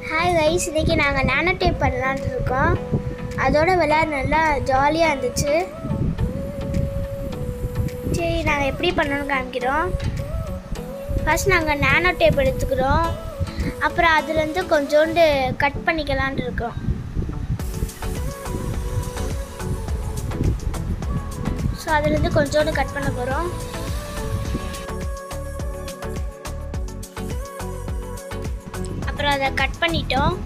hi guys இன்னைக்கு நாங்கள் நானோ tape பண்ணலான்னு இருக்கோம் அதோட விளையாட நல்லா ஜாலியாக இருந்துச்சு சரி நாங்கள் எப்படி பண்ணணும்னு காமிக்கிறோம் ஃபர்ஸ்ட் நாங்கள் நானோ டேப் எடுத்துக்கிறோம் அப்புறம் அதுலேருந்து கொஞ்சோண்டு கட் பண்ணிக்கலான்ட்டு இருக்கோம் ஸோ அதுலேருந்து கொஞ்சோண்டு கட் பண்ண போகிறோம் அப்புறம் அதை கட் பண்ணிட்டோம்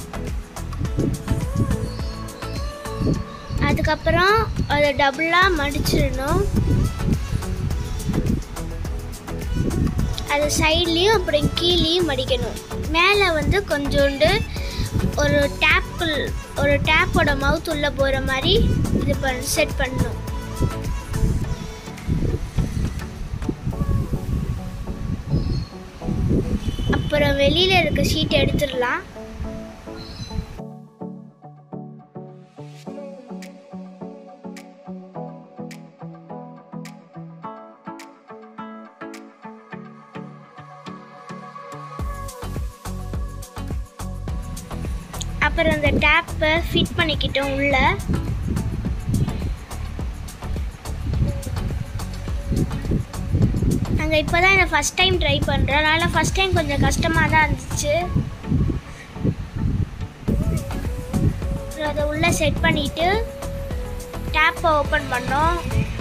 அதுக்கப்புறம் அதை டபுளாக மடிச்சிடணும் அது சைட்லேயும் அப்புறம் கீழேயும் மடிக்கணும் மேலே வந்து கொஞ்சோண்டு ஒரு டேப்பு ஒரு டேப்போட மவுத் உள்ளே போகிற மாதிரி இது பண்ண செட் பண்ணணும் அப்புறம் வெளியில் இருக்க ஷீட் எடுத்துடலாம் அப்புறம் அந்த டேப்பை ஃபிட் பண்ணிக்கிட்டோம் உள்ள நாங்கள் இப்போ தான் இதை ஃபஸ்ட் டைம் ட்ரை பண்ணுறோம் அதனால் ஃபஸ்ட் டைம் கொஞ்சம் கஷ்டமாக தான் இருந்துச்சு அப்புறம் அதை உள்ளே செட் பண்ணிவிட்டு டேப்பை ஓப்பன் பண்ணோம்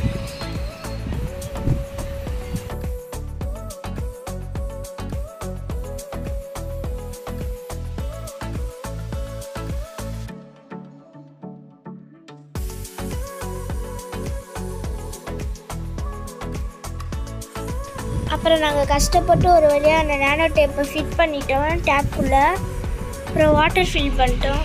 அப்புறம் நாங்கள் கஷ்டப்பட்டு ஒரு வழியாக அந்த நேனோ டேப்பை ஃபிட் பண்ணிட்டோம் டேப்புக்குள்ளே அப்புறம் வாட்டர் ஃபில் பண்ணிட்டோம்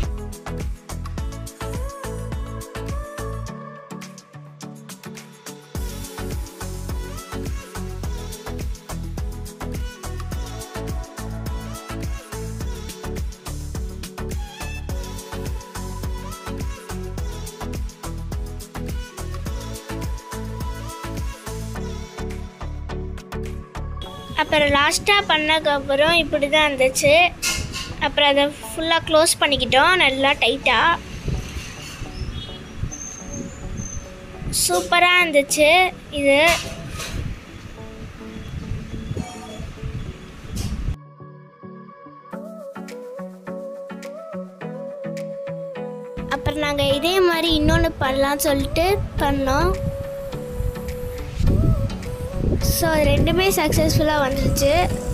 அப்புறம் லாஸ்ட்டாக பண்ணக்கப்புறம் இப்படி தான் இருந்துச்சு அப்புறம் அதை ஃபுல்லாக க்ளோஸ் பண்ணிக்கிட்டோம் நல்லா டைட்டாக சூப்பராக இருந்துச்சு இது அப்புறம் நாங்கள் இதே மாதிரி இன்னொன்று பண்ணலாம்னு சொல்லிட்டு பண்ணோம் ஸோ அது ரெண்டுமே சக்ஸஸ்ஃபுல்லாக வந்துருச்சு